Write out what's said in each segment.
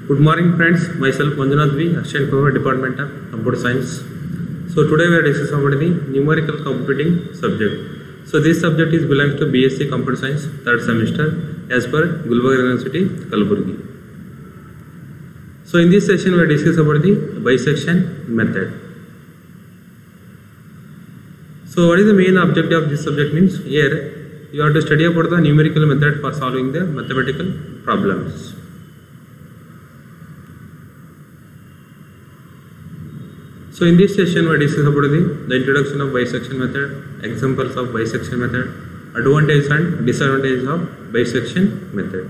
Good morning, friends. Myself Manjunath V, Assistant Professor, Department of Computer Science. So today we are discussing about the numerical computing subject. So this subject is belongs to BSc Computer Science third semester as per Gulbarga University, Kalburgi. So in this session we are discussing about the bisection method. So what is the main objective of this subject means here you have to study about the numerical method for solving the mathematical problems. So in this session we are discussing about the, the introduction of bisection method, examples of bisection method, advantages and disadvantages of bisection method.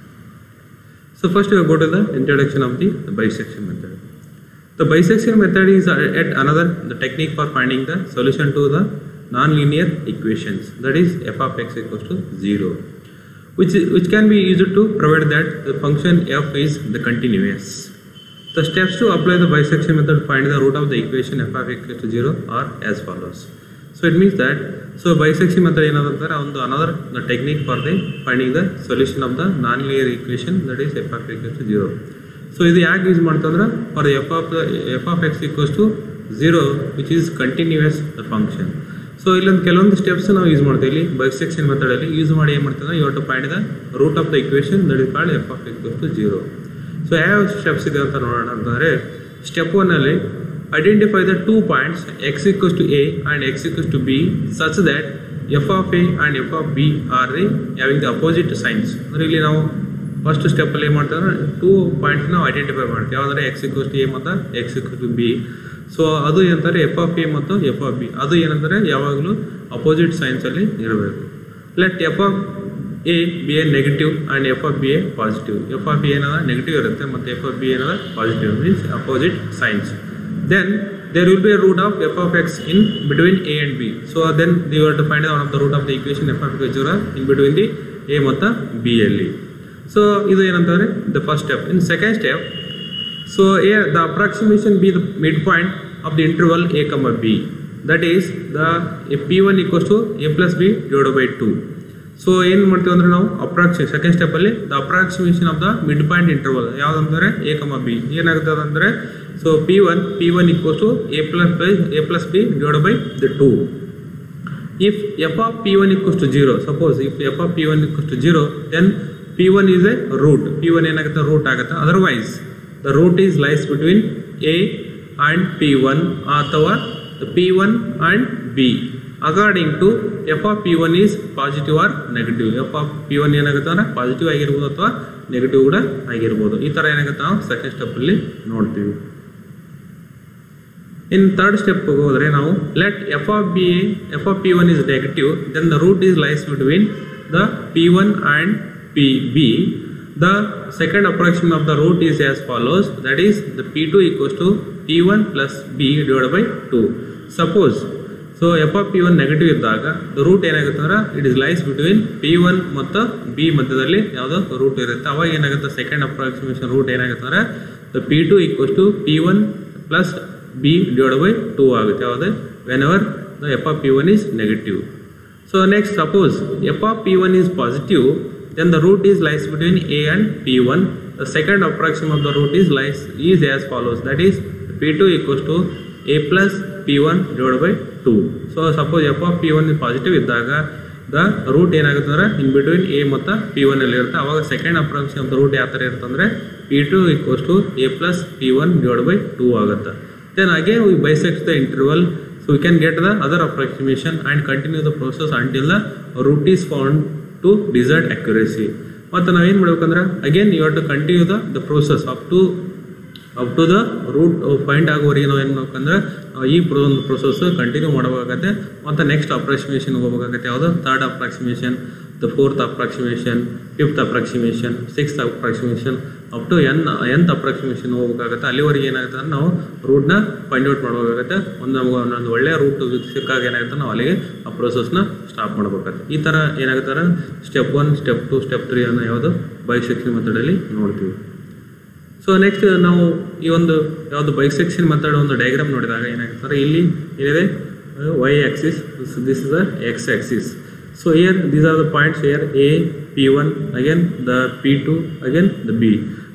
So first we will go to the introduction of the, the bisection method. The bisection method is uh, yet another the technique for finding the solution to the non-linear equations that is f of x equals to 0 which, which can be used to provide that the function f is the continuous. The steps to apply the bisection method to find the root of the equation f of x equals to 0 are as follows. So it means that so bisection method ಏನಾದಂತಾರೆ ಒಂದು another the technique for the finding the solution of the non-linear equation that is f of x equals to 0. So ಇದು ಯಾಕೆ use ಮಾಡ್ತಂದ್ರೆ for F of F of X equals to zero which is continuous the function so ಇಲ್ಲೊಂದು ಕೆಲವೊಂದು steps ನಾವು use ಮಾಡ್ತೀವಿ ಇಲ್ಲಿ bisection ಮೆಥಡಲ್ಲಿ use ಮಾಡಿ ಏನು ಮಾಡ್ತೀವಿ you to find the root of the equation that is called F of equals to zero so ಯಾವ steps ಇದೆ ಅಂತ ನೋಡೋಣ ಅಂತಂದರೆ ಸ್ಟೆಪ್ ಒನ್ನಲ್ಲಿ identify the two points X equals to A and X equals to B such that F of A and F of B are the having the opposite signs ಅಂದರೆ ಇಲ್ಲಿ ನಾವು first ಸ್ಟೆಪ್ಪಲ್ಲಿ ಏನು ಮಾಡ್ತಾರೆ ಟೂ ಪಾಯಿಂಟ್ಸ್ ನಾವು identify ಮಾಡ್ತೀವಿ ಯಾವುದಂದ್ರೆ X equals to A ಮತ್ತು X equals to B so ಅದು ಏನಂತಾರೆ ಎಫ್ ಆಫ್ ಎ ಮತ್ತು ಎಫ್ ಆಫ್ ಬಿ ಅದು ಏನಂದರೆ ಯಾವಾಗಲೂ ಅಪೋಸಿಟ್ ಸೈನ್ಸಲ್ಲಿ ಇರಬೇಕು let F of A B A negative and F of B A positive F of B ಏನದ ನೆಗೆಟಿವ್ ಇರುತ್ತೆ ಮತ್ತು ಎಫ್ ಆಫ್ ಬಿ ಏನದ positive means opposite signs then there will be a root of f of x in between a and b so then you have to find one of the root of the equation f of x 0 in between the a ಮತ್ತು b ಅಲ್ಲಿ so ಇದು ಏನಂತಂದರೆ the first step in second step so A the approximation B the mid point of the interval A comma B that is the P one equals to A plus B divide by two so ಏನು ಮಾಡ್ತೀವಿ ಅಂದರೆ ನಾವು ಅಪ್ರಾಕ್ಸಿ second ಸ್ಟೆಪ್ಪಲ್ಲಿ the approximation of the mid point interval ಯಾವುದಂದರೆ A comma B ಏನಾಗ್ತದೆ ಅಂದರೆ so P one P one equals to A plus by A plus B divide by the two if F of P one equals to zero suppose if F of P one equals to zero then P one is a root P one ಏನಾಗುತ್ತೆ root ಆಗುತ್ತೆ otherwise the root is lies between A and P one ಅಥವಾ P one and B according to F of P one is positive or negative F of P one ಏನಾಗುತ್ತೆ ಅಂದರೆ positive ಆಗಿರ್ಬೋದು ಅಥವಾ negative ಕೂಡ ಆಗಿರ್ಬೋದು ಈ ಥರ ಏನಾಗುತ್ತೆ ನಾವು ಸೆಕೆಂಡ್ ಸ್ಟೆಪ್ಪಲ್ಲಿ ನೋಡ್ತೀವಿ ಇನ್ ಥರ್ಡ್ ಸ್ಟೆಪ್ ಹೋಗೋದ್ರೆ ನಾವು let F of B A F of P one is negative then the root is lies between the P one and P B the second approximation of the root is as follows that is the P two equals to P one plus B divide by two suppose so F of P one negative ಇದ್ದಾಗ the root ಏನಾಗುತ್ತೆ ಅಂದ್ರೆ it is lies between P one ಮತ್ತು B ಮಧ್ಯದಲ್ಲಿ ಯಾವುದೋ root ಇರುತ್ತೆ ಅವಾಗ ಏನಾಗುತ್ತೆ second approximation root ಏನಾಗುತ್ತೆ ಅಂದರೆ the P two equals to P one plus B divide by two ಆಗುತ್ತೆ ಯಾವುದು whenever the F of P one is negative so next suppose F of P one is positive then the root is lies between A and P one the second approximation of the root is lies is as follows that is P two equals to A plus P one divide by two so suppose F of P one positive ಇದ್ದಾಗ the root ಏನಾಗುತ್ತೆ ಅಂದರೆ in between A ಮತ್ತು P one ಅಲ್ಲಿ ಇರುತ್ತೆ ಅವಾಗ second approximation of the root ಯಾವ ಥರ ಇರುತ್ತೆ ಅಂದರೆ P two equals to A plus P one divide by two ಆಗುತ್ತೆ then again we bisect the interval so we can get the other approximation and continue the process until the root is found to desired accuracy ಮತ್ತು ನಾವೇನು ಮಾಡ್ಬೇಕಂದ್ರೆ again you have to continue the the process up to up to the root find ಆಗೋವರೆಗೆ ನಾವು ಏನು ಮಾಡ್ಬೇಕಂದ್ರೆ ಈ pro ಒಂದು process continue ಮಾಡಬೇಕಾಗತ್ತೆ ಮತ್ತು ನೆಕ್ಸ್ಟ್ ಅಪ್ರಾಕ್ಸಿಮೇಷನ್ ಹೋಗ್ಬೇಕಾಗತ್ತೆ ಯಾವುದು third approximation the fourth approximation fifth approximation sixth approximation up to nth approximation ಹೋಗ್ಬೇಕಾಗತ್ತೆ ಅಲ್ಲಿವರೆಗೆ ಏನಾಗುತ್ತೆ ಅಂದ್ರೆ ನಾವು ರೂಟ್ನ ಫೈಂಡ್ ಔಟ್ ಮಾಡಬೇಕಾಗತ್ತೆ ಒಂದು ನಮಗೆ ಒಂದೊಂದು ಒಳ್ಳೆಯ ರೂಟ್ ಸಿಕ್ಕಾಗ ಏನಾಗುತ್ತೆ ನಾವು ಅಲ್ಲಿಗೆ ಆ ಪ್ರೊಸೆಸ್ನ ಸ್ಟಾಪ್ ಮಾಡಬೇಕಾಗುತ್ತೆ ಈ ಥರ ಏನಾಗುತ್ತೆ ಅಂದ್ರೆ step one step two step three ಅನ್ನೋ ಯಾವುದು ಬೈಸೆಕ್ಷನ್ ಮೆಥಡಲ್ಲಿ ನೋಡ್ತೀವಿ ಸೊ ನೆಕ್ಸ್ಟ್ ನಾವು ಈ ಒಂದು ಯಾವುದು ಬೈಸೆಕ್ಷನ್ ಮೆಥಡ್ ಒಂದು ಡಯಾಗ್ರಾಮ್ ನೋಡಿದಾಗ ಏನಾಗ್ತಾರೆ ಇಲ್ಲಿ ಏನಿದೆ Y axis this is the X axis so here these are the points here A P one again the P two again the B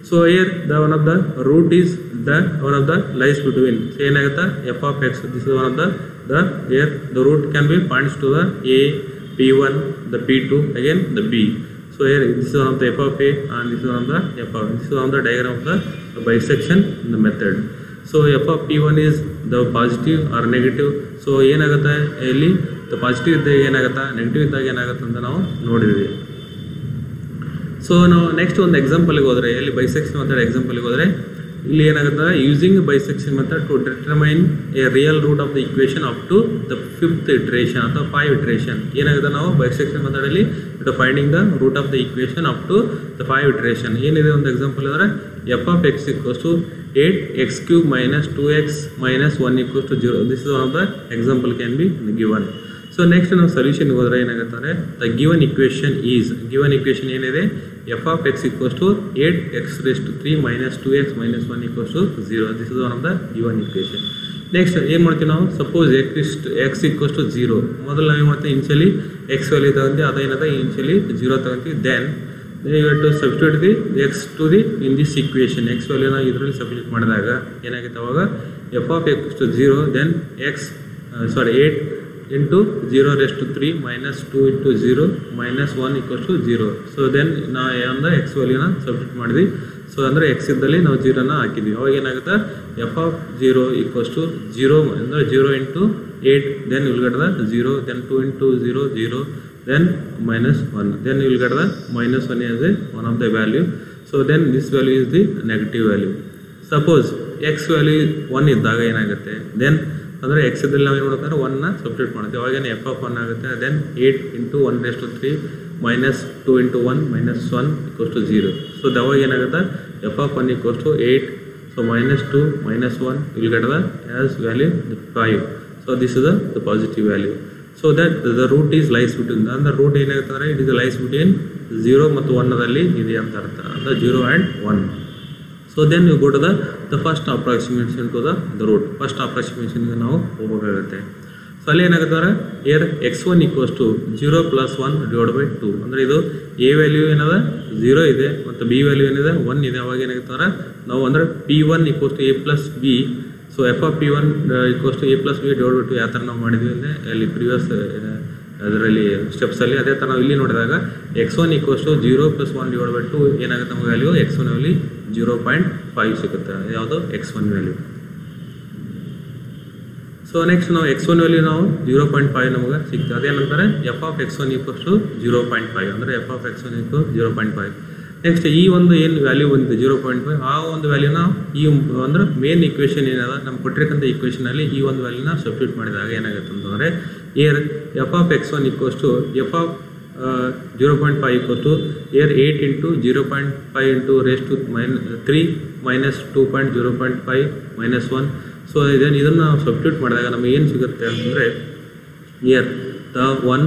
so here the one of the root is the one of the lies between so ಏನಾಗುತ್ತೆ F of X this is one of the the here the root can be points to the A P one the P two again the B So here this is one of the f of a and this is one of the f of this is one of the diagram of the bisection in the method. So f of p1 is the positive or negative. So ಏನಾಗುತ್ತೆ ಇಲ್ಲಿ the positive ಇದ್ದಾಗ ಏನಾಗುತ್ತೆ negative ಇದ್ದಾಗ ಏನಾಗುತ್ತೆ ಅಂತ ನಾವು ನೋಡಿದ್ವಿ so ನಾವು ನೆಕ್ಸ್ಟ್ ಒಂದು ಎಕ್ಸಾಂಪಲ್ಗೆ ಹೋದರೆ ಇಲ್ಲಿ ಬೈಸೆಕ್ಷನ್ ಮೆಥಡ್ ಎಕ್ಸಾಂಪಲ್ಗೆ ಹೋದರೆ ಇಲ್ಲಿ ಏನಾಗುತ್ತೆ using bisection method to determine a real root of the equation up to the fifth iteration ಅಥವಾ ಫೈವ್ ಇಟ್ರೇಷನ್ ಏನಾಗುತ್ತೆ ನಾವು ಬೈಸೆಕ್ಷನ್ ಮೆಥಡಲ್ಲಿ to finding the root of the equation up to the five iteration ಏನಿದೆ ಒಂದು example ಅಂದರೆ F of X equals to eight X cube minus two X minus one equals to zero this is one of the example can be given so next ನಾವು ಸೊಲ್ಯೂಷನ್ಗೆ ಹೋದ್ರೆ ಏನಾಗುತ್ತೆ the given equation is given equation ಏನಿದೆ F of X equals to eight X raise to three minus two X minus one equals to zero this is one of the given equation next ಏನು ಮಾಡ್ತೀವಿ ನಾವು suppose X X equals to zero ಮೊದಲು ನಾವು ಏನು ಮಾಡ್ತೀವಿ initially X value ತಗೊಂತೀವಿ ಅದೇನದ initially zero ತಗೊಂತೀವಿ then you to substitute the X to the in this equation X ವ್ಯಾಲ್ಯೂನ ಇದರಲ್ಲಿ ಸಬ್ಸ್ಟಿಟ್ಯೂಟ್ ಮಾಡಿದಾಗ ಏನಾಗುತ್ತೆ ಅವಾಗ F of X to zero then X sorry eight into zero raise to three minus two into zero minus one equals to zero so then ನಾ ಏನಂದ X ವ್ಯಾಲ್ಯೂನ substitute ಮಾಡಿದ್ವಿ so ಅಂದರೆ X ಇದ್ದಲ್ಲಿ ನಾವು ಜೀರೋನ ಹಾಕಿದ್ವಿ ಅವಾಗ ಏನಾಗುತ್ತೆ F of zero equals to zero ಅಂದರೆ zero into eight then will get the zero then two into zero zero then minus one then will get the minus one is a one of the value so then this value is the negative value suppose X value one ಇದ್ದಾಗ ಏನಾಗುತ್ತೆ then ಅಂದರೆ X ಇದ್ರಲ್ಲಿ ನಾವು ಏನು ಮಾಡ್ತಾರೆ ಒನ್ನ substitute ಮಾಡ್ತೀವಿ ಅವಾಗೇನೆ ಎಫ್ ಆಫ್ ಒನ್ ಆಗುತ್ತೆ then eight into one raise to three minus two into one minus one equals to zero so ಅವಾಗ ಏನಾಗುತ್ತೆ F of one equals to eight so minus two minus one will get the as value five so this is the positive value so that the root is lies between ಅಂದ್ರೆ root ಏನಾಗುತ್ತೆ ಅಂದರೆ it is lies between zero ಮತ್ತು ಒನ್ನಲ್ಲಿ ಇದೆ ಅಂತ ಅರ್ಥ ಅಂದರೆ zero and one so then you go to the the first approximation to the the root first ಅಪ್ರಾಕ್ಸಿಮೇಷನ್ಗೆ ನಾವು ಹೋಗಬೇಕಾಗುತ್ತೆ ಸೊ ಅಲ್ಲಿ ಏನಾಗುತ್ತೆ ಅಂದರೆ uh x one equals to zero plus one divide by two ಅಂದರೆ ಇದು ಎ ವ್ಯಾಲ್ಯೂ ಏನದ ಝೀರೋ ಇದೆ ಮತ್ತು ಬಿ ವ್ಯಾಲ್ಯೂ ಏನಿದೆ ಒನ್ ಇದೆ ಅವಾಗ ಏನಾಗುತ್ತೆ ಅಂದರೆ ನಾವು ಅಂದರೆ p one equals to A plus b so F of P one equals to A plus B divide by two ಯಾವ ಥರ ನಾವು ಮಾಡಿದ್ವಿ ಅಂದರೆ ಅಲ್ಲಿ ಪ್ರಿವಿಯಸ್ ಅದರಲ್ಲಿ ಸ್ಟೆಪ್ಸಲ್ಲಿ ಅದೇ ಥರ ನಾವು ಇಲ್ಲಿ ನೋಡಿದಾಗ x one equals to zero plus one divide by two ಏನಾಗುತ್ತೆ ನಮಗೆ value x one value zero point five ಸಿಗುತ್ತೆ ಯಾವುದು x one value so next ನಾವು ಎಕ್ಸ್ ಒನ್ ವ್ಯಾಲ್ಯೂ ನಾವು ಜೀರೋ ಪಾಯಿಂಟ್ ಫೈವ್ ನಮಗೆ ಸಿಗ್ತದೆ ಅದೇನಂತಾರೆ f of x one equals to zero point five ಅಂದರೆ ಎಫ್ ಆಫ್ ಎಕ್ಸ್ ಒನ್ ಈಕ್ವ zero point five next ಈ ಒಂದು ಏನು ವ್ಯಾಲ್ಯೂ ಬಂದಿದೆ ಜೀರೋ ಪಾಯಿಂಟ್ ಫೈವ್ ಆ ಒಂದು ವ್ಯಾಲ್ಯೂನ ಈ ಅಂದ್ರೆ ಮೇನ್ ಇಕ್ವೇಷನ್ ಏನದ ನಮ್ಮ ಕೊಟ್ಟಿರ್ತಕ್ಕಂಥ ಇಕ್ವೇಷನಲ್ಲಿ ಈ ಒಂದು ವ್ಯಾಲ್ಯೂನ ಸಬ್ಸ್ಟಿಟ್ಯೂಟ್ ಮಾಡಿದಾಗ ಏನಾಗುತ್ತೆ ಅಂತಂದರೆ uh f of x one equals to F of zero point five equals to uh eight into zero point five into raise to mine three minus two point zero point five minus one so ಇದನ್ನು ಇದನ್ನು ನಾವು substitute ಮಾಡಿದಾಗ ನಮಗೆ ಏನು ಸಿಗುತ್ತೆ ಅಂತಂದರೆ here the one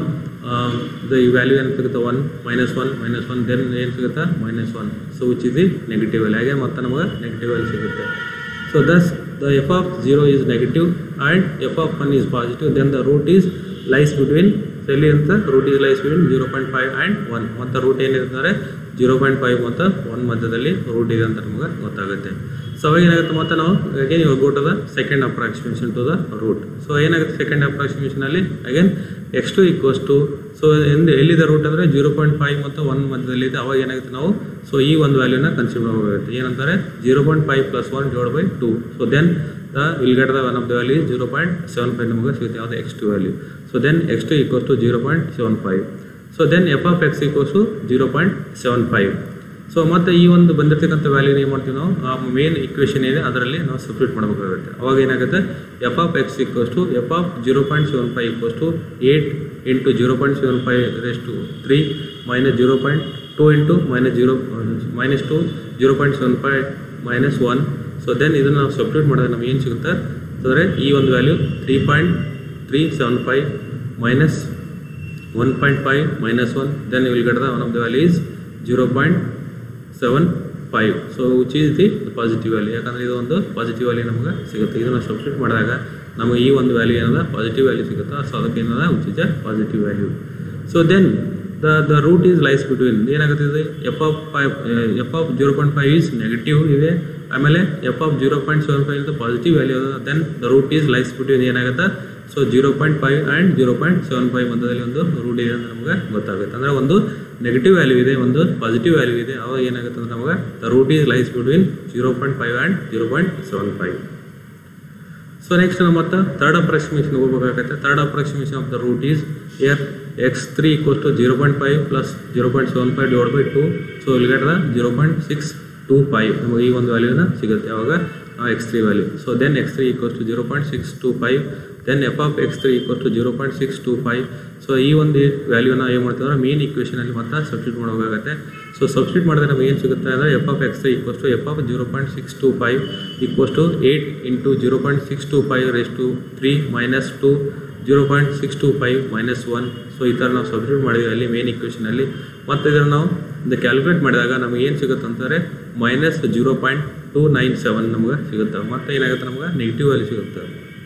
the value ಏನು ಸಿಗುತ್ತೆ one minus one minus one then ಏನು ಸಿಗುತ್ತೆ minus one so which is the negative value ಹಾಗೆ ಮತ್ತೆ ನಮಗೆ ನೆಗೆಟಿವ್ ವ್ಯಾಲ್ಯೂ ಸಿಗುತ್ತೆ so thus the F of zero is negative and F of one is positive then the root is lies between ಎಲ್ಲಿ ಅಂತ root is lies between zero point five and one ಮತ್ತು root ಏನಿರ್ತಾರೆ zero point five ಮತ್ತು one ಮಧ್ಯದಲ್ಲಿ root ಇದೆ ಅಂತ ನಮಗೆ ಗೊತ್ತಾಗುತ್ತೆ ಸೊ ಅವಾಗ ಏನಾಗುತ್ತೆ ಮತ್ತೆ ನಾವು ಅಗೇನ್ ಇವಾಗ go to the second approximation to the root so ಏನಾಗುತ್ತೆ ಸೆಕೆಂಡ್ ಅಪ್ರಾಕ್ಸಿಮೇಷನಲ್ಲಿ again x two equals to so ಎಂದು ಎಲ್ಲಿದೆ ರೂಟ್ ಅಂದರೆ ಜೀರೋ ಪಾಯಿಂಟ್ ಫೈವ್ ಮತ್ತು ಒನ್ ಮಧ್ಯದಲ್ಲಿದೆ ಅವಾಗ ಏನಾಗುತ್ತೆ ನಾವು ಸೊ ಈ ಒಂದು ವ್ಯಾಲ್ಯೂನ ಕನ್ಸಿಡರ್ ಮಾಡಬೇಕಾಗುತ್ತೆ ಏನಂತಾರೆ zero point five plus one divide by two so then the will get the one of the value zero point seven five ನಮಗೆ ಸಿಗುತ್ತೆ ಯಾವುದು x two value so then x two equals to zero point seven five so then F of x equals to zero point seven five so ಮತ್ತು ಈ ಒಂದು ಬಂದಿರತಕ್ಕಂಥ ವ್ಯಾಲ್ಯೂನ ಏನು ಮಾಡ್ತೀವಿ ನಾವು ಆ ಮೇನ್ ಇಕ್ವೇಷನ್ ಇದೆ ಅದರಲ್ಲಿ ನಾವು ಸಪ್ರೇಟ್ ಮಾಡಬೇಕಾಗುತ್ತೆ ಅವಾಗ ಏನಾಗುತ್ತೆ F of x equals to F of zero point seven five equals to eight into zero point seven five raise to three minus zero point two into minus zero minus two zero point seven five minus one so then ಇದನ್ನು ನಾವು substitute ಮಾಡಿದ್ರೆ ನಮ್ಗೆ ಏನು ಸಿಗುತ್ತೆ ಅಂದರೆ ಈ ಒಂದು value three point three seven five minus one point five minus one then will get the one of the value is zero point seven five so which is the positive value ಯಾಕಂದರೆ ಇದು ಒಂದು positive value ನಮಗೆ ಸಿಗುತ್ತೆ ಇದನ್ನು substitute ಮಾಡಿದಾಗ ನಮಗೆ ಈ ಒಂದು ವ್ಯಾಲ್ಯೂ ಏನದ ಪಾಸಿಟಿವ್ ವ್ಯಾಲ್ಯೂ ಸಿಗುತ್ತೆ ಸೊ ಅದಕ್ಕೆ ಏನದ which is a positive value so then the the root is lies between ಏನಾಗುತ್ತೆ F of five f of zero point five is negative ಇದೆ ಆಮೇಲೆ f of zero point seven five ಅಂತ positive value ಅದ then the root is lies between ಏನಾಗುತ್ತೆ so zero point five and zero point seven five ಮಧ್ಯದಲ್ಲಿ ಒಂದು root ಇದೆ ಅಂತ ನಮಗೆ ಗೊತ್ತಾಗುತ್ತೆ ಅಂದರೆ ಒಂದು ನೆಗೆಟಿವ್ ವ್ಯಾಲ್ಯೂ ಇದೆ ಒಂದು ಪಾಸಿಟಿವ್ ವ್ಯಾಲ್ಯೂ ಇದೆ ಅವಾಗ ಏನಾಗುತ್ತೆ ಅಂದ್ರೆ ನಮಗೆ the root is lies between zero point five and zero point seven five so next ನಾವು ಮತ್ತೆ ಥರ್ಡ್ ಅಪ್ರಾಕ್ಸಿಮೇಷನ್ ಹೋಗ್ಬೇಕಾಗತ್ತೆ third approximation of the root is here x three equals to zero point five plus zero point seven five divide by two so ಇಲ್ಲಿಗಡ್ದ zero point six two five ನಮಗೆ ಈ ಒಂದು ವ್ಯಾಲ್ಯೂನ ಸಿಗುತ್ತೆ ಯಾವಾಗ x three value so then x three equals to zero point six two five then F of X three equals to zero point six two five so ಈ ಒಂದು ವ್ಯಾಲ್ಯೂನ ಏನು ಮಾಡ್ತೀವಿ ಅಂದ್ರೆ ಮೇನ್ ಇಕ್ವೇಷನಲ್ಲಿ ಮತ್ತೆ ಸಬ್ಸ್ಟಿಟ್ಯೂಟ್ ಮಾಡಬೇಕಾಗತ್ತೆ ಸೊ ಸಬ್ಸ್ಟಿಟ್ಯೂಟ್ ಮಾಡಿದ್ರೆ ನಮಗೆ ಏನು ಸಿಗುತ್ತೆ ಅಂದರೆ F of X three equals to F of zero point six two five equals to eight into zero point six two five raise to three minus two zero point six two five minus one so ಈ ಥರ ನಾವು substitute ಮಾಡಿದ್ವಿ ಅಲ್ಲಿ main ಇಕ್ವೇಷನಲ್ಲಿ ಮತ್ತು ಇದನ್ನು ನಾವು ಇದು calculate ಮಾಡಿದಾಗ ನಮಗೆ ಏನು ಸಿಗುತ್ತೆ ಅಂತಂದರೆ minus zero point two nine seven ನಮಗೆ ಸಿಗುತ್ತೆ ಮತ್ತು ಏನಾಗುತ್ತೆ ನಮಗೆ ನೆಗೆಟಿವ್ ವ್ಯಾಲ್ಯೂ ಸಿಗುತ್ತೆ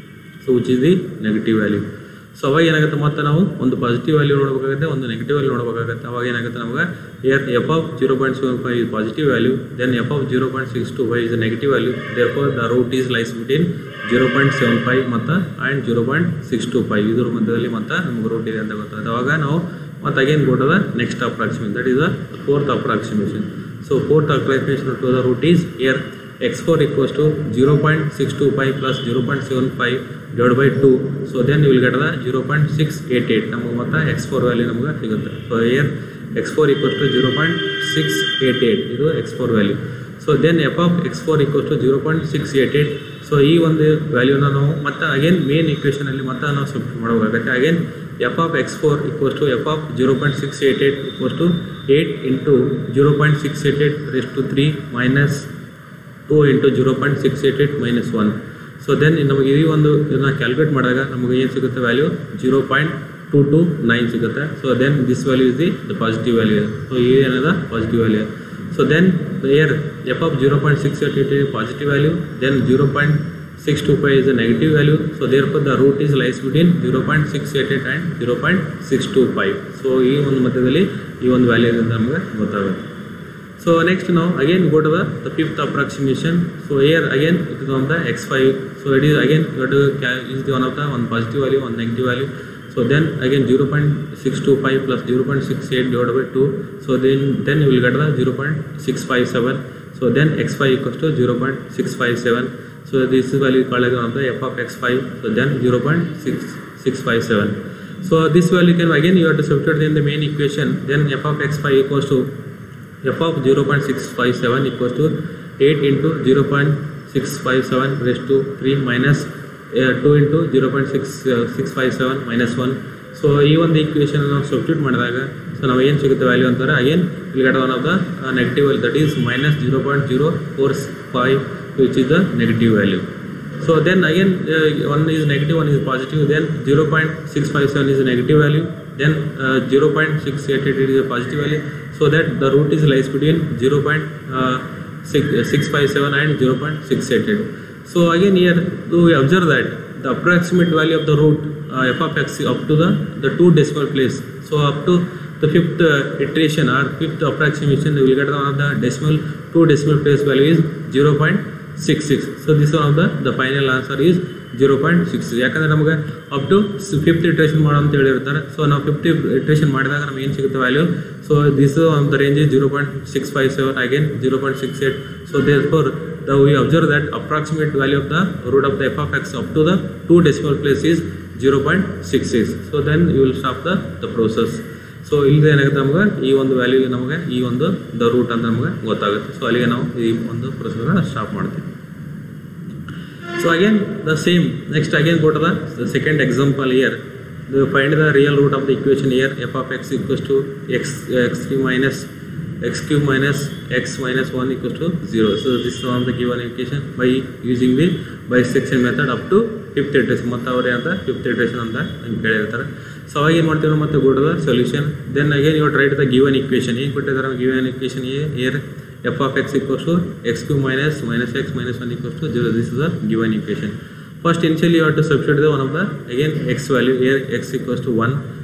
so which is the negative value so ಅವಾಗ ಏನಾಗುತ್ತೆ ಮತ್ತೆ ನಾವು ಒಂದು ಪಾಸಿಟಿವ್ ವ್ಯಾಲ್ಯೂ ನೋಡಬೇಕಾಗುತ್ತೆ ಒಂದು ನೆಗೆಟಿವ್ ವ್ಯಾಲ್ಯೂ ನೋಡಬೇಕಾಗುತ್ತೆ ಅವಾಗ ಏನಾಗುತ್ತೆ ನಮಗೆ uh f of zero point seven five is positive value then F of zero point six two five is negative value therefore the root is lies between zero point seven five ಮತ್ತು and zero point six two five ಇದ್ರ ಮಧ್ಯದಲ್ಲಿ ಮತ್ತೆ ನಮಗೆ root ಇದೆ ಅಂತ ಗೊತ್ತಾಗುತ್ತೆ ಅವಾಗ ನಾವು ಮತ್ತು again go to the next approximation that is the fourth approximation so fourth approximation to the root is here x four equals to zero point six two five plus zero point seven five divide by two so then will get the zero point six eight eight ನಮಗೆ ಮತ್ತು x four value ನಮಗೆ ಸಿಗುತ್ತೆ so here x four equals to zero point six eight eight ಇದು X four value so then F of X four equals to zero point six eight eight so ಈ ಒಂದು ವ್ಯಾಲ್ಯೂನ ನಾವು ಮತ್ತೆ again main ಇಕ್ವೇಷನಲ್ಲಿ ಮತ್ತೆ ನಾವು substitute ಮಾಡಬೇಕಾಗುತ್ತೆ again F of X four equals to F of zero point six eight eight equals to eight into zero point six eight eight raise to three minus two into zero point six eight eight minus one so then ನಮಗೆ ಈ ಒಂದು ಇದನ್ನ calculate ಮಾಡಿದಾಗ ನಮಗೆ ಏನು ಸಿಗುತ್ತೆ value zero point two two nine ಸಿಗುತ್ತೆ so then this value is the the positive value so ಈ ಏನದ positive value so then uh f of zero point six eight eight positive value then zero point six two five is a negative value so therefore the root is lies between zero point six eight eight and zero point six two five so ಈ ಒಂದು ಮಧ್ಯದಲ್ಲಿ ಈ ಒಂದು value ಇದೆ ಅಂತ ನಮಗೆ ಗೊತ್ತಾಗುತ್ತೆ So next now again go to the, the fifth approximation. So here again it is on the x5. So it is again you have to ca- use the one of the one positive value, one negative value. So then again 0.625 plus 0.68 divided by 2. So then then you will get the 0.657. So then x5 equals to 0.657. So this is value called as one of the f of x5. So then 0.6657. So this value can again you have to substitute in the main equation. Then f of x5 equals to f of 0.657 equals to 8 into 0.657 raised to 3 minus uh, 2 into 0.657 minus 1 so ಈ ಒಂದು equation ನಾವು substitute ಮಾಡಿದಾಗ so ನಾವು ಏನು ಸಿಗುತ್ತೆ value ಅಂತಾರೆ again ಇಲ್ಲಿ one of the negative value that is minus zero point zero four five which is the negative value so then again one is negative one is positive then zero point six five seven is negative value then uh, 0.688 is a positive value so that the root is lies between 0.657 and 0.688 so again here do we observe that the approximate value of the root uh, f of x up to the the two decimal place so up to the fifth uh, iteration or fifth approximation we will get one of the decimal two decimal place value is 0.66 so this one of the the final answer is zero point six ಯಾಕಂದರೆ ನಮಗೆ up to fifth iteration ಮಾಡೋ ಅಂತ ಹೇಳಿರ್ತಾರೆ so ನಾವು fifth iteration ಮಾಡಿದಾಗ ನಮ್ಗೆ ಏನು ಸಿಗುತ್ತೆ value so this on the range zero point six five seven again zero point six eight so therefore the we observe that approximate value of the root of the F of x up to the two decimal place is zero point six six so then you will stop the the process so ಇಲ್ಲಿದೆ ಏನಾಗುತ್ತೆ ನಮಗೆ ಈ ಒಂದು value ನಮಗೆ ಈ ಒಂದು the root ಅಂತ ನಮಗೆ ಗೊತ್ತಾಗುತ್ತೆ ಸೊ ಅಲ್ಲಿಗೆ ನಾವು ಈ ಒಂದು ಪ್ರೊಸೆಸ್ನ ಸ್ಟಾಪ್ ಮಾಡ್ತೀವಿ So again the same. Next again go to the, the second example here. The find the real root of the equation here. f of x equals to x x cube minus x cube minus x minus 1 equals to 0. So this is one of the given equation by using the bisection method up to fifth iteration ಮತ್ತು ಅವರೇ ಅಂತ fifth iteration ಅಂತ ನಿಮ್ಗೆ ಕೇಳಿರ್ತಾರೆ so ಅವಾಗ ಏನು ಮಾಡ್ತೀವಿ ನಾವು ಮತ್ತೆ ಗೋಡದ ಸೊಲ್ಯೂಷನ್ ದೆನ್ ಅಗೇನ್ ಇವಾಗ ರೈಟ್ ದ ಗಿವನ್ ಇಕ್ವೇಷನ್ ಏನು ಕೊಟ್ಟಿದ್ದಾರೆ given equation uh f of x equals to x cube minus minus x minus one equals to zero this is the given equation First, initially you have to substitute the one of the again x value here x equals to 1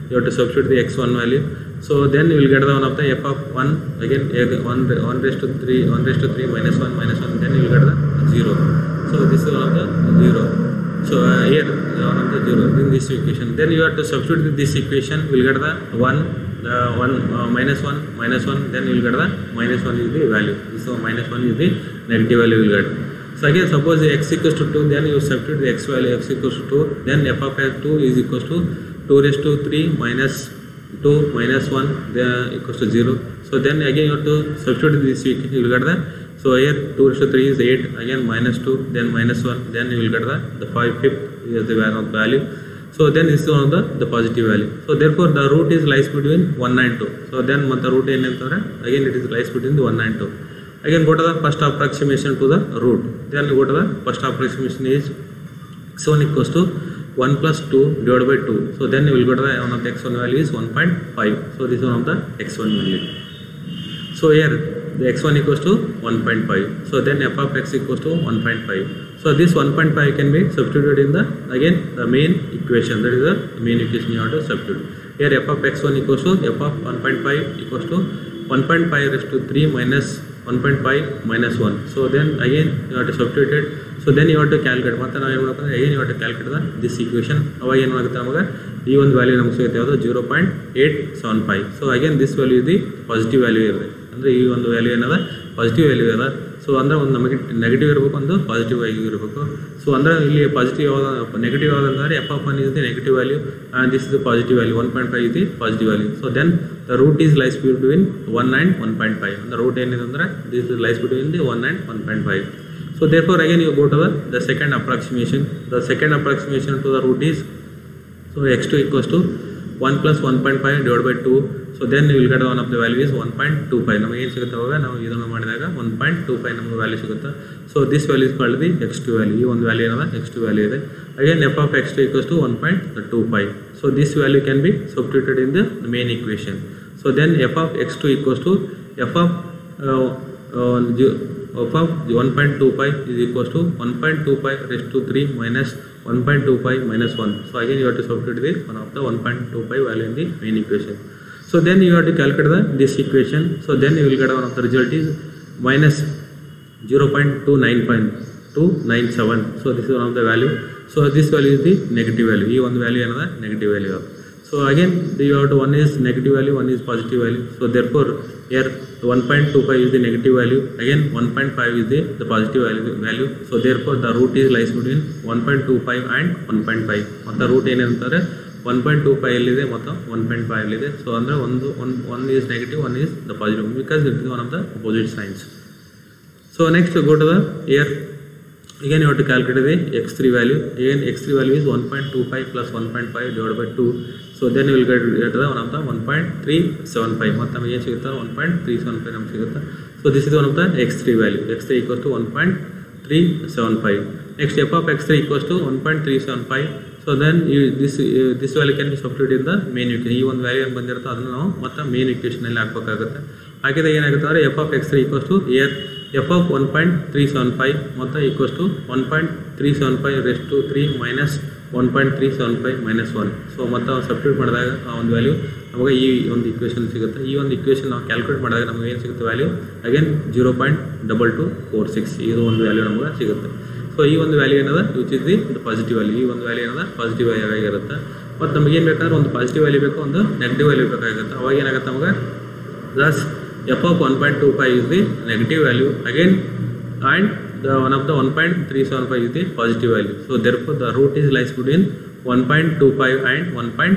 you have to substitute the x1 value so then you will get the one of the f of 1 again a- 1 1 raised to 3 1 raised to 3 minus 1 minus 1 then you will get the 0 so this is one of the 0 so uh, here uh, one of the 0 in this equation then you have to substitute this equation you will get the 1 uh, 1 uh, minus 1 minus 1 then you will get the minus 1 is the value so minus 1 is the negative value you will get so again suppose the x equals to 2 then you substitute the x value x equals to 2 then f of x2 is equals to 2 raised to 3 minus 2 minus 1 then equals to 0 so then again you have to substitute this equation you will get the so here 2 raised to 3 is 8 again minus 2 then minus 1 then you will get the the 5 fifth is the value of value so then this is one of the the positive value so therefore the root is lies between 1 and 2 so then ಮತ್ತೆ root ಏನಂತಂದ್ರೆ again it is lies between the 1 and 2 again go to the first approximation to the root then go to the first approximation is x1 equals to 1 plus 2 divided by 2 so then you will go to the one of the x1 value is 1.5 so this is one of the x1 value so here the x1 equals to 1.5 so then f of x equals to 1.5 so this 1.5 can be substituted in the again the main equation that is the main equation you have to substitute here f of x1 equals to f of 1.5 equals to 1.5 raised to 3 minus 1.5 minus 1 so then again you have to substitute it so then you have to calculate ಮತ್ತೆ ನಾವು ಏನು ಮಾಡ್ಬೇಕಂದ್ರೆ again you have to calculate the this equation ಅವಾಗ ಏನು ಆಗುತ್ತೆ ನಮಗೆ ಈ ಒಂದು ವ್ಯಾಲ್ಯೂ ನಮ್ಗೆ ಸಿಗುತ್ತೆ ಯಾವುದು zero point eight seven five so again this value ಇದೆ ಪಾಸಿಟಿವ್ ವ್ಯಾಲ್ಯೂ ಇರುತ್ತೆ ಅಂದರೆ ಈ ಒಂದು ವ್ಯಾಲ್ಯೂ ಏನದ ಪಾಸಿಟಿವ್ ವ್ಯಾಲ್ಯೂ ಅದ ಸೊ ಅಂದರೆ ಒಂದು ನಮಗೆ ನೆಗೆಟಿವ್ ಇರಬೇಕು ಒಂದು ಪಾಸಿಟಿವ್ ವ್ಯಾಲ್ಯೂ ಇರಬೇಕು ಸೊ ಅಂದರೆ ಇಲ್ಲಿ ಪಾಸಿಟಿವ್ ಯಾವ್ದು ನೆಗೆಟಿವ್ ಯಾವುದಂದ್ರೆ F of one is the negative value and this is positive value one point five ಇದೆ positive value so then the root is lies between one and one point five ಅಂದರೆ root ಏನಿದೆ ಅಂದರೆ this is lies between the one and one point five so therefore again you go to the, the second approximation the second approximation to the root is so x2 equals to 1 plus 1.5 divided by 2 so then you will get one of the value is 1.25 ನಮಗೆ ಏನು ಸಿಗುತ್ತೆ ಅವಾಗ ನಾವು ಇದನ್ನು ಮಾಡಿದಾಗ 1.25 ನಮಗೆ value ಸಿಗುತ್ತೆ so this value is called the X two value ಈ ಒಂದು ವ್ಯಾಲ್ಯೂ ಏನದ ಎಕ್ಸ್ ಟು ವ್ಯಾಲ್ಯೂ ಇದೆ again F of X two equals to one point two five so this value can be substituted in the main equation so then F of X two equals to F of of 1.25 is equals to 1.25 raised to 3 minus 1.25 minus 1. So again you have to substitute the one of the 1.25 value in the main equation. So then you have to calculate the this equation. So then you will get one of the result is minus 0.29.297. So this is one of the value. So this value is the negative value. ಈ ಒಂದು value ಏನದ negative value so again the you to one is negative value one is positive value so therefore here 1.25 is the negative value again 1.5 is the, the positive value, value so therefore the root is lies between 1.25 and 1.5 ಮತ್ತು root ಏನಂತಾರೆ one point two five ಎಲ್ಲಿದೆ ಮತ್ತು one point five ಇದೆ so ಅಂದರೆ ಒಂದು one one is negative one is the positive because it is one of the opposite signs so next go to the here again you have to calculate the x3 value again x3 value is 1.25 plus 1.5 divided by 2 so then you will get, get the one of the 1.375 ಮತ್ತು ನಮಗೆ ಏನು ಸಿಗುತ್ತೆ 1.375 ನಮ್ಗೆ ಸಿಗುತ್ತೆ so this is one of the x3 value x3 equals to 1.375 next f of x3 equals to 1.375 so then ಈ this this value can be substituted in the main equation ಈ ಒಂದು value ಏನು ಬಂದಿರುತ್ತೋ ಅದನ್ನು ನಾವು ಮತ್ತೆ ಮೇನ್ ಇಕ್ವೇಷನಲ್ಲಿ ಹಾಕಬೇಕಾಗುತ್ತೆ ಹಾಕಿದಾಗ ಏನಾಗುತ್ತೆ ಅಂದರೆ F of X three equals to here F of one point three seven five ಮತ್ತು equals to one point three seven five raise to three minus one point three seven five minus one so ಮತ್ತು substitute ಮಾಡಿದಾಗ ಆ ಒಂದು value ನಮಗೆ ಈ ಒಂದು equation ಸಿಗುತ್ತೆ ಈ ಒಂದು ಇಕ್ವೇಷನ್ ನಾವು ಕ್ಯಾಲ್ಕುಲೇಟ್ ಮಾಡಿದಾಗ ನಮಗೆ ಏನು ಸಿಗುತ್ತೆ value again zero point double two four six ಇದು ಒಂದು ವ್ಯಾಲ್ಯೂ ನಮಗೆ ಸಿಗುತ್ತೆ ಸೊ ಈ ಒಂದು ವ್ಯಾಲ್ಯೂ ಏನದ which is the positive value ಈ ಒಂದು ವ್ಯಾಲ್ಯೂ ಏನದ ಪಾಸಿಟಿವ್ ವ್ಯಾಲ್ಯೂ ಆಗಿರುತ್ತೆ ಮತ್ತು ನಮಗೆ ಏನು ಬೇಕಾದ್ರೆ ಒಂದು ಪಾಸಿಟಿವ್ ವ್ಯಾಲ್ಯೂ ಬೇಕು ಒಂದು ನೆಗೆಟಿವ್ ವ್ಯಾಲ್ಯೂ ಬೇಕಾಗುತ್ತೆ ಅವಾಗ ಏನಾಗುತ್ತೆ ನಮಗೆ thus f of 1.25 is the negative value again and the one of the 1.375 is the positive value so therefore the root is lies between 1.25 and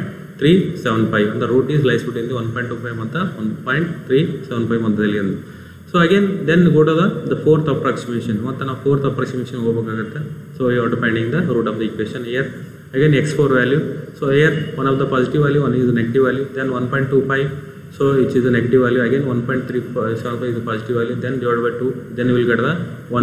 1.375 the root is lies between the 1.25 ಮತ್ತು 1.375 ಮಧ್ಯದಲ್ಲಿ ಎಂದು so again then go to the the fourth approximation ಮತ್ತು ನಾವು fourth approximation ಹೋಗಬೇಕಾಗುತ್ತೆ so you are to finding the root of the equation here again X four value so here one of the positive value one is negative value then one point two five so which is a negative value again 1.375 is a positive value then divided by 2 then you will get the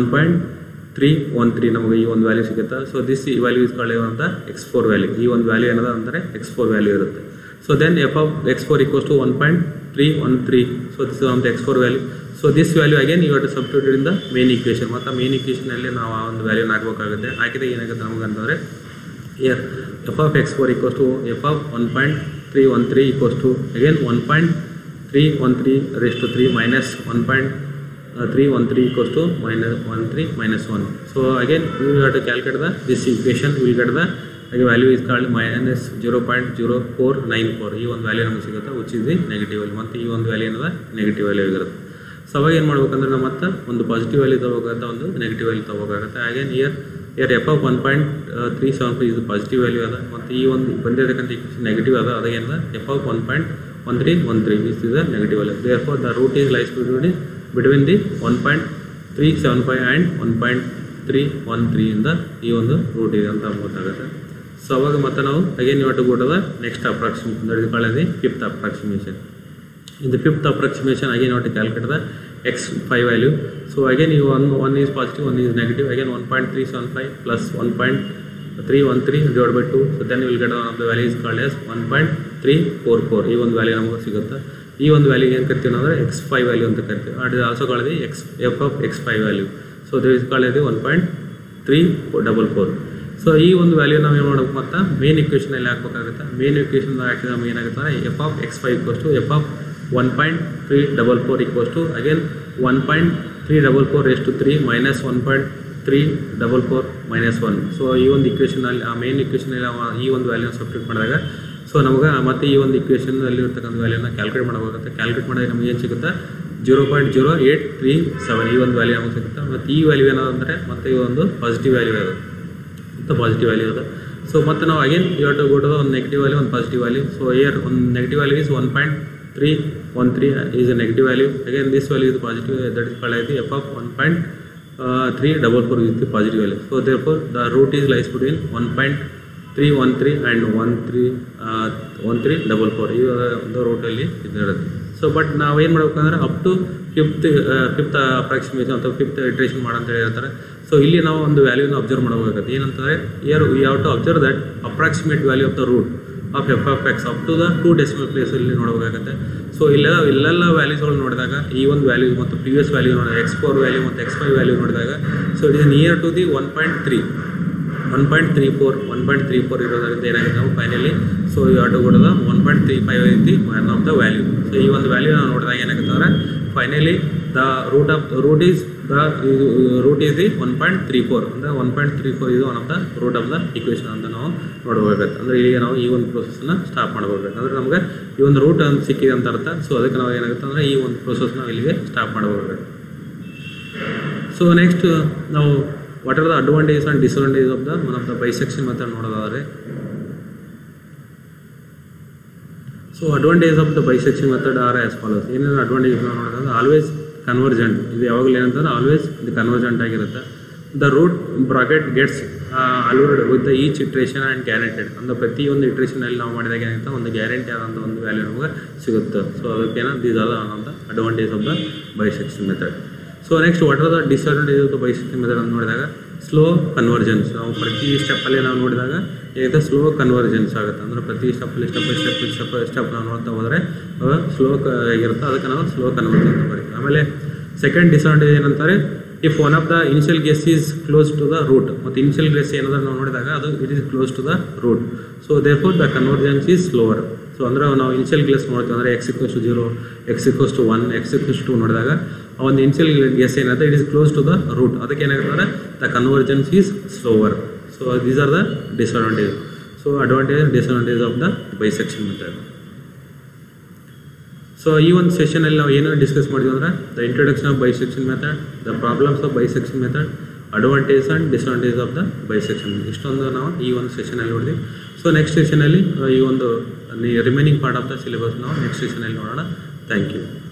1.313 ನಮಗೆ ಈ ಒಂದು value ಸಿಗುತ್ತೆ so this ಈ value is called ಅಂತ X four value ಈ ಒಂದು value ಏನದ ಅಂದರೆ ಎಕ್ಸ್ ಫೋರ್ ವ್ಯಾಲ್ಯೂ ಇರುತ್ತೆ so then F of X four equals to one point three one three so this on the X four value so this value again you to substitute in the main equation ಮತ್ತು main ಇಕ್ವೇಷನಲ್ಲಿ ನಾವು ಆ ಒಂದು ವ್ಯಾಲ್ಯೂನ ಹಾಕಬೇಕಾಗುತ್ತೆ ಹಾಕಿದಾಗ ಏನಾಗುತ್ತೆ ನಮಗೆ ಅಂತಂದರೆ here F of X four equals to F of one point three one three equals to again one point three one three raise to three minus one point three one three equals to minus one three minus one so again you have to calculate the this equation will get the ಹಾಗೆ value is called minus zero point zero four nine four ಈ ಒಂದು value ನಮಗೆ ಸಿಗುತ್ತೆ which is the negative value ಮತ್ತು ಈ ಒಂದು value ಏನದ negative value ಆಗಿರುತ್ತೆ ಸೊ ಅವಾಗ ಏನು ಮಾಡ್ಬೇಕಂದ್ರೆ ನಾವು ಮತ್ತೆ ಒಂದು ಪಾಸಿಟಿವ್ ವ್ಯಾಲ್ಯೂ ತಗೋಬೇಕಾಗುತ್ತೆ ಒಂದು ನೆಗೆಟಿವ್ ವ್ಯಾಲ್ಯೂ ತಗೋಬೇಕಾಗುತ್ತೆ ಹಾಗೇನು here here F of one point three seven five ಇದು ಪಾಸಿಟಿವ್ ವ್ಯಾಲ್ಯೂ ಅದ ಮತ್ತು ಈ ಒಂದು ಬಂದಿರತಕ್ಕಂಥ ಇಕ್ವೇಷನ್ ನೆಗೆಟಿವ್ ಅದ ಅದೇನದ F of one point one three one three this is the negative value therefore the root is lies between between the one point three seven five and one point three one ತ್ರೀಯಿಂದ ಈ ಒಂದು root ಇದೆ ಅಂತ ಗೊತ್ತಾಗುತ್ತೆ so ಅವಾಗ ಮತ್ತೆ ನಾವು again ಇವತ್ತು ಕೊಟ್ಟದ next approximation that is called the fifth approximation in the fifth approximation again you have to calculate the x5 value so again you one one is positive one is negative again 1.375 plus 1.313 divided by 2 so then you will get one of the value is called as 1.344 ಈ ಒಂದು value ನಮಗೆ ಸಿಗುತ್ತೆ ಈ ಒಂದು value ಏನು ಕರಿತೀವಿ ನಾವು ಅಂದರೆ ಎಕ್ಸ್ ಫೈವ್ ವ್ಯಾಲ್ಯೂ ಅಂತ ಕರಿತೀವಿ ಅದು also called X F of X five value so that is called one point three double four so ಈ ಒಂದು ವ್ಯಾಲ್ಯೂ ನಾವು ಏನು ಮಾಡಬೇಕು ಮತ್ತು ಮೇನ್ ಇಕ್ವೇಷನಲ್ಲಿ ಹಾಕ್ಬೇಕಾಗುತ್ತೆ ಮೇನ್ ಇಕ್ವೇಷನ್ ಹಾಕಿದ್ರೆ ನಮಗೆ ಏನಾಗುತ್ತೆ ಅಂದರೆ F of X five equals to F of one point three double four equals to again one point three double four ಎಷ್ಟು three minus one point three double four minus one so ಈ ಒಂದು ಇಕ್ವೇಷನಲ್ಲಿ ಆ main ಇಕ್ವೇಷನಲ್ಲಿ ಈ ಒಂದು ವ್ಯಾಲ್ಯೂನ substitute ಮಾಡಿದಾಗ so ನಮಗೆ ಮತ್ತೆ ಈ ಒಂದು ಇಕ್ವೇಷನಲ್ಲಿ ಇರ್ತಕ್ಕಂಥ ವ್ಯಾಲ್ಯೂನ ಕ್ಯಾಲ್ಕುಲೇಟ್ ಮಾಡಬೇಕಾಗುತ್ತೆ ಕ್ಯಾಲ್ಕುಲೇಟ್ ಮಾಡಿದಾಗ ನಮಗೆ ಏನು ಸಿಗುತ್ತೆ zero point zero eight three seven ಈ ಒಂದು ವ್ಯಾಲ್ಯೂ ನಮಗೆ ಸಿಗುತ್ತೆ ಮತ್ತು ಈ ವ್ಯಾಲ್ಯೂ ಏನಂದರೆ ಮತ್ತೆ ಈ ಒಂದು ಪಾಸಿಟಿವ್ ವ್ಯಾಲ್ಯೂ ಅದು ಮತ್ತು ಪಾಸಿಟಿವ್ ವ್ಯಾಲ್ಯೂ ಅದು ಸೊ ಮತ್ತು ನಾವು ಅಗೇನ್ ಇವತ್ತು ಕೊಟ್ಟದ ಒಂದು ನೆಗೆಟಿವ್ ವ್ಯಾಲ್ಯೂ ಒಂದು ಪಾಸಿಟಿವ್ ವ್ಯಾಲ್ಯೂ ಸೊ ಇಯರ್ ಒಂದು negative value is one point three one three is a negative value again this value is positive that is called F of one point three double four is the positive value so therefore the root is lies between one point three one three and one three one three double four ಈ ಒಂದು ರೂಟಲ್ಲಿ ಇದಿರುತ್ತೆ so but ನಾವೇನು ಮಾಡ್ಬೇಕಂದ್ರೆ up to fifth fifth approximation ಅಥವಾ fifth iteration ಮಾಡಂತ ಹೇಳ್ತಾರೆ so ಇಲ್ಲಿ ನಾವು ಒಂದು ವ್ಯಾಲ್ಯೂನ ಅಬ್ಸರ್ವ್ ಮಾಡಬೇಕಾಗುತ್ತೆ ಏನಂತಂದರೆ here we have to observe that approximate value of the root of F F X up to the two decimal ಪ್ಲೇಸಲ್ಲಿ ನೋಡಬೇಕಾಗುತ್ತೆ ಸೊ ಇಲ್ಲೆಲ್ಲ ಇಲ್ಲೆಲ್ಲ ವ್ಯಾಲ್ಯೂಸ್ಗಳು ನೋಡಿದಾಗ ಈ ಒಂದು ವ್ಯಾಲ್ಯೂ ಮತ್ತು ಪ್ರಿವಿಯಸ್ ವ್ಯಾಲ್ಯೂ ನೋಡಿದಾಗ ಎಕ್ಸ್ ಫೋರ್ ವ್ಯಾಲ್ಯೂ ಮತ್ತು ಎಕ್ಸ್ ಫೈವ್ ವ್ಯಾಲ್ಯೂ ನೋಡಿದಾಗ so it is near to the one point three one point three four one point three four ಇರೋದ್ರಿಂದ ಏನಾಗುತ್ತೆ ನಾವು ಫೈನಲಿ ಸೊ ಈ ಆಟೋ ಕೊಡೋದು ಒನ್ ಪಾಯಿಂಟ್ ತ್ರೀ ಫೈವ್ ಐತಿ one of the value so ಈ ಒಂದು ವ್ಯಾಲ್ಯೂ ನಾವು ನೋಡಿದಾಗ ಏನಾಗುತ್ತೆ ಅಂದರೆ finally the root of root is the ಇದು root is the one point three four ಅಂದರೆ ಒನ್ ಪಾಯಿಂಟ್ ತ್ರೀ ಫೋರ್ ಇದು one of the root of the equation ಅಂತ ನಾವು ನೋಡಬೇಕಾಗುತ್ತೆ ಅಂದರೆ ಈಗ ನಾವು ಈ ಒಂದು ಪ್ರೊಸೆಸ್ನ ಸ್ಟಾಪ್ ಮಾಡಬೇಕಾಗುತ್ತೆ ಅಂದರೆ ನಮಗೆ ಈ ಒಂದು ರೂಟ್ ಅಂತ ಸಿಕ್ಕಿದೆ ಅಂತ ಅರ್ಥ ಸೊ ಅದಕ್ಕೆ ನಾವು ಏನಾಗುತ್ತೆ ಅಂದರೆ ಈ ಒಂದು ಪ್ರೊಸೆಸ್ನ ಇಲ್ಲಿಗೆ ಸ್ಟಾಪ್ ಮಾಡಬೇಕಾಗುತ್ತೆ ಸೊ ನೆಕ್ಸ್ಟ್ ನಾವು what are the advantage and disadvantage of the one of the bisection method ನೋಡೋದಾದರೆ so advantage of the bisection method are as follows ಏನೇನು ಅಡ್ವಾಂಟೇಜ್ ನಾವು ನೋಡೋದಾದ್ರೆ ಆಲ್ವೇಸ್ ಕನ್ವರ್ಜೆಂಟ್ ಇದು ಯಾವಾಗಲೂ ಏನಂತಂದ್ರೆ ಆಲ್ವೇಸ್ ಇದು ಕನ್ವರ್ಜೆಂಟ್ ಆಗಿರುತ್ತೆ the root bracket gets allured with the each iteration and guaranteed ಅಂದ್ರೆ ಪ್ರತಿಯೊಂದು ಇಟ್ರೇಷನಲ್ಲಿ ನಾವು ಮಾಡಿದಾಗ ಏನಾಗುತ್ತೆ ಒಂದು ಗ್ಯಾರಂಟಿ ಆದಂಥ ಒಂದು ವ್ಯಾಲ್ಯೂ ನಮಗೆ ಸಿಗುತ್ತೆ ಸೊ ಅದಕ್ಕೇನ ದೀಸ್ ಆರ್ ಅಂತ advantage of the bisection method so next what are the disadvantage of the bisection method ಅಂತ ನೋಡಿದಾಗ ಸ್ಲೋ ಕನ್ವರ್ಜೆನ್ಸ್ ನಾವು ಪ್ರತಿ ಸ್ಟೆಪ್ಪಲ್ಲಿ ನಾವು ನೋಡಿದಾಗ ಏನಾಗುತ್ತೆ ಸ್ಲೋ ಕನ್ವರ್ಜೆನ್ಸ್ ಆಗುತ್ತೆ ಅಂದರೆ ಪ್ರತಿ ಸ್ಟೆಪ್ಪಲ್ಲಿ step by step step by step ನಾವು ನೋಡ್ತಾ ಹೋದರೆ ಸ್ಲೋ ಆಗಿರುತ್ತೆ ಅದಕ್ಕೆ ನಾವು ಸ್ಲೋ ಕನ್ವರ್ಜೆನ್ಸ್ ಅಂತ ಬರೀತೀವಿ ಆಮೇಲೆ ಸೆಕೆಂಡ್ ಡಿಸ್ಅಡ್ವಾಂಟೇಜ್ ಏನಂತಾರೆ if one of the initial guess is close to the root ಮತ್ತು ಇನಿಷಿಯಲ್ ಗೆಸ್ ಏನಾದರೂ ನಾವು ನೋಡಿದಾಗ ಅದು it is close to the root so therefore the convergence is slower so ಅಂದರೆ ನಾವು ಇನಿಷಿಯಲ್ ಗೆಸ್ ನೋಡ್ತೀವಿ ಅಂದರೆ X equals to zero X equals to one X equals to ನೋಡಿದಾಗ ಆ ಒಂದು ಇನಿಷಿಯಲ್ ಗೆಸ್ ಏನಾಗುತ್ತೆ it is close to the root ಅದಕ್ಕೆ ಏನಾಗುತ್ತೆ ಅಂದರೆ the convergence is slower so these are the disadvantage so advantage disadvantage of the bisection method so ಈ ಒಂದು ಸೆಷನಲ್ಲಿ ನಾವು ಏನು ಡಿಸ್ಕಸ್ ಮಾಡಿದ್ವಿ ಅಂದರೆ the introduction of bisection method the problems of bisection method advantage and disadvantage of the bisection ಇಷ್ಟೊಂದು ನಾವು ಈ ಒಂದು ಸೆಷನಲ್ಲಿ ನೋಡಿದ್ವಿ ಸೊ ನೆಕ್ಸ್ಟ್ ಸೆಷನಲ್ಲಿ ಈ ಒಂದು remaining part of the syllabus ನಾವು ನೆಕ್ಸ್ಟ್ ಸೆಷನಲ್ಲಿ ನೋಡೋಣ ಥ್ಯಾಂಕ್ ಯು